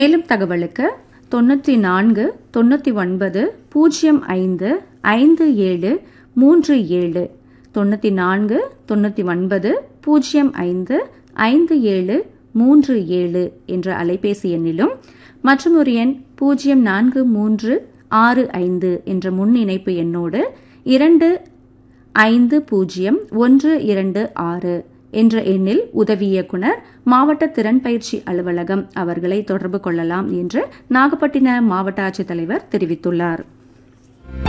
மேலும் தகவலுக்கு தொண்ணூற்றி நான்கு தொண்ணூற்றி ஒன்பது பூஜ்ஜியம் ஐந்து ஐந்து ஏழு மூன்று ஏழு தொண்ணூற்றி நான்கு தொண்ணூற்றி ஒன்பது பூஜ்ஜியம் ஐந்து ஐந்து ஏழு மூன்று ஏழு என்ற அலைபேசி எண்ணிலும் மற்றும் ஒரு எண் பூஜ்ஜியம் நான்கு மூன்று ஆறு ஐந்து என்ற முன் இணைப்பு எண்ணோடு இரண்டு ஐந்து பூஜ்ஜியம் ஒன்று இரண்டு ஆறு என்ற எண்ணில் உதவி இயக்குனர் மாவட்ட திறன் பயிற்சி அலுவலகம் அவர்களை தொடர்பு கொள்ளலாம் என்று நாகப்பட்டின மாவட்ட ஆட்சித்தலைவர் தெரிவித்துள்ளார்